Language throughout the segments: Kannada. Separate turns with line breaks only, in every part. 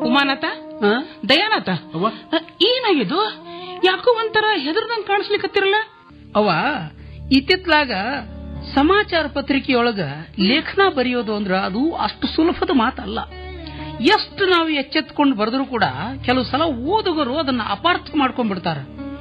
ಉಮಾನಾಥ
ಆ?
ದಯಾನಾಥ
ಅವ್ವ
ಅ, ಏನಾಗಿದು ಯಾಕೋ ಒಂಥರ ಹೆದರ್ದಂಗ್ ಕಾಣಿಸ್ಲಿಕತ್ತಿರಲ್ಲ
ಅವ ಇತ್ತಿತ್ಲಾಗ ಸಮಾಚಾರ ಪತ್ರಿಕೆಯೊಳಗ ಲೇಖನ ಬರೆಯೋದು ಅಂದ್ರ ಅದು ಅಷ್ಟು ಸುಲಭದ ಮಾತಲ್ಲ ಎಷ್ಟು ನಾವು ಎಚ್ಚೆತ್ಕೊಂಡು ಬರೆದ್ರು ಕೂಡ ಕೆಲವು ಸಲ ಓದುಗರು ಅದನ್ನ ಅಪಾರ್ಥ ಮಾಡ್ಕೊಂಡ್ಬಿಡ್ತಾರ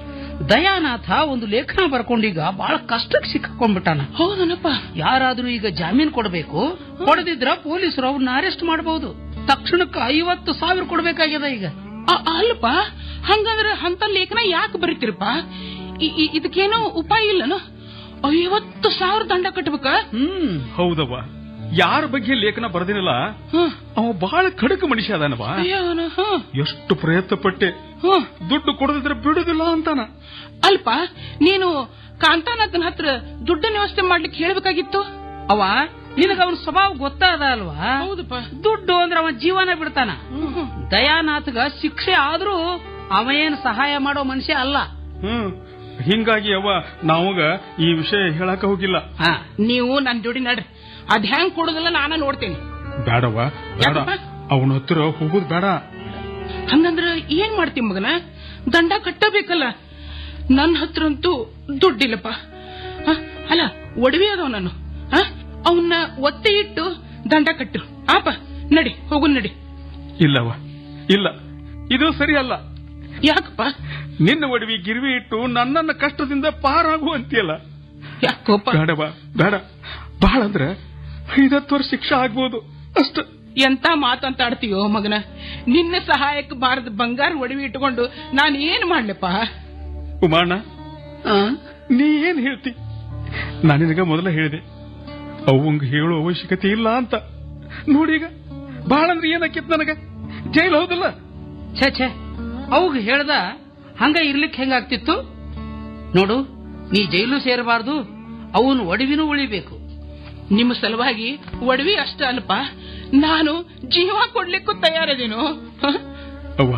ದಯಾನಾಥ ಒಂದು ಲೇಖನ ಬರ್ಕೊಂಡೀಗ ಬಹಳ ಕಷ್ಟಕ್ಕೆ ಸಿಕ್ಕಾಕೊಂಡ್ಬಿಟ್ಟಾನ
ಹೌದನಪ್ಪ
ಯಾರಾದ್ರೂ ಈಗ ಜಾಮೀನ್ ಕೊಡಬೇಕು ಕೊಡದಿದ್ರ ಪೊಲೀಸರು ಅವ್ರನ್ನ ಅರೆಸ್ಟ್ ಮಾಡಬಹುದು ತಕ್ಷಣಕ್ಕೆ ಐವತ್ತು ಸಾವಿರ ಕೊಡ್ಬೇಕಾಗ್ಯದ ಈಗ
ಅ- ಅಲ್ಪ ಹಂಗಂದ್ರ ಅಂತ ಲೇಖನ ಯಾಕೆ ಬರೀತಿರಪ್ಪ ಇ- ಇ- ಇದಕ್ಕೇನೋ ಉಪಾಯ ಇಲ್ಲನ ಐವತ್ತು ಸಾವಿರ ದಂಡ ಕಟ್ಬೇಕ
ಹ್ಮ್
ಹೌದವ್ವ ಯಾರ ಬಗ್ಗೆ ಲೇಖನ ಬರೆದಿನಲ್ಲ
ಹ್ಮ್.
ಅವ ಬಹಳ ಖಡಕ ಮನುಷ್ಯ ಅದಾನವ
ಅಯ್ಯೋ ಅವ್ನು, ಹ್ಮ್,
ಎಷ್ಟು ಪ್ರಯತ್ನ ಪಟ್ಟೆ
ಹ್ಮ್.
ದುಡ್ಡು ಕೊಡದಿದ್ರೆ ಬಿಡುದಿಲ್ಲ ಅಂತಾನ
ಅಲ್ಪ ನೀನು ಕಾಂತಾನಾಥನ ಹತ್ರ ದುಡ್ಡನ್ನ ವ್ಯವಸ್ಥೆ ಮಾಡ್ಲಿಕ್ಕೆ ಹೇಳ್ಬೇಕಾಗಿತ್ತು
ಅವ ನಿನಗ ಅವನ ಸ್ವಭಾವ ಗೊತ್ತಾದ ಅಲ್ವಾ
ಹೌದಪ್ಪ
ದುಡ್ಡು ಅಂದ್ರೆ ಅವ ಜೀವನ ಬಿಡ್ತಾನ
ಹ್ಮ್, ಹ್ಮ್.
ದಯಾನಾಥ್ಗ ಶಿಕ್ಷೆ ಆದ್ರೂ ಅವ ಏನ್ ಸಹಾಯ ಮಾಡೋ ಮನುಷ್ಯ ಅಲ್ಲ
ಹ್ಮ್ ಹಿಂಗಾಗಿ ಅವ್ವ ನಾವಾಗ ಈ ವಿಷಯ ಹೇಳಕ ಹೋಗಿಲ್ಲ
ಹಾ
ನೀವು ನನ್ ಜೋಡಿ ನಡ್ರಿ ಅದ್ ಹೆಂಗ್ ಕೊಡುದಿಲ್ಲ ನಾನ ನೋಡ್ತೇನೆ
ಬೇಡವ್ವ ಬೇಡ
ಯಾಕಪ್ಪ?
ಅವನ ಹತ್ರ ಹೋಗುದ್ ಬೇಡ
ಹಂಗಂದ್ರ ಏನ್ ಮಾಡ್ತಿ ಮಗನ ದಂಡ ಕಟ್ಟಬೇಕಲ್ಲ ನನ್ನ ಹತ್ರ ಅಂತೂ ದುಡ್ಡಿಲ್ಲಪ್ಪ ಹ? ಅಲ್ಲ ಒಡವೆ ಅದಾವ ನಾನು ಅವನ್ನ ಒತ್ತೆ ಇಟ್ಟು ದಂಡ ಕಟ್ಟು ಆಪ ನಡಿ ಹೋಗು ನಡಿ
ಇಲ್ಲವ್ವ ಇಲ್ಲ ಇದು ಸರಿ ಅಲ್ಲ
ಯಾಕಪ್ಪ
ನಿನ್ನ ಒಡವಿ ಗಿರ್ವಿ ಇಟ್ಟು ನನ್ನನ್ನ ಕಷ್ಟದಿಂದ ಪಾರಾಗು ಅಂತೀಯಲ್ಲ
ಯಾಕೋಪ
ಬೇಡವ್ವ ಬೇಡ ಬಹಳ ಅಂದ್ರೆ ಐದತ್ತು ವರ್ಷ ಶಿಕ್ಷೆ ಆಗ್ಬೋದು ಅಷ್ಟ
ಎಂತ ಮಾತಂತ ಆಡ್ತೀಯೋ ಮಗನ ನಿನ್ನ ಸಹಾಯಕ್ಕೆ ಬಾರದ ಬಂಗಾರ ಒಡವೆ ಇಟ್ಕೊಂಡು ನಾನು ಏನ್ ಮಾಡ್ಲಪ್ಪ
ಉಮಾಣ
ಆ?
ನೀ ಏನ್ ಹೇಳ್ತಿ ನಾನು ನಿನಗ ಮೊದಲ ಹೇಳಿದೆ ಅವಂಗ ಹೇಳೋ ಅವಶ್ಯಕತೆ ಇಲ್ಲ ಅಂತ ನೋಡೀಗ ಬಹಳ ಅಂದ್ರೆ ಏನಾಕಿತ್ ನನಗ ಜೈಲ್ ಹೌದಲ್ಲ
ಛೇ ಛೇ ಅವಾಗ ಹೇಳ್ದ ಹಂಗ ಇರ್ಲಿಕ್ಕೆ ಹೆಂಗಾಗ್ತಿತ್ತು ನೋಡು ನೀ ಜೈಲು ಸೇರಬಾರ್ದು ಅವನು ಒಡವಿನೂ ಉಳಿಬೇಕು
ನಿಮ್ಮ ಸಲುವಾಗಿ ಒಡವಿ ಅಷ್ಟ ಅಲ್ಪ ನಾನು ಜೀವ ಕೊಡ್ಲಿಕ್ಕೂ ತಯಾರದೇನು ಹ?
ಅವ್ವ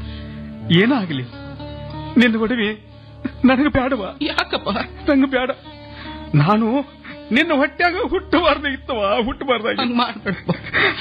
ಏನಾಗಲಿ ನಿನ್ನ ಒಡವಿ ನನಗೆ ಬೇಡವ
ಯಾಕಪ್ಪ
ನಂಗೆ ಬೇಡ ನಾನು ನಿನ್ನ ಹೊಟ್ಯಾಗ ಹುಟ್ಟಬಾರ್ದ ಇತ್ತವ ಹುಟ್ಟಬಾರ್ದಾಗಿ
ಹಂಗ್ ಮಾಡ್ಬೇಡಪ್ಪ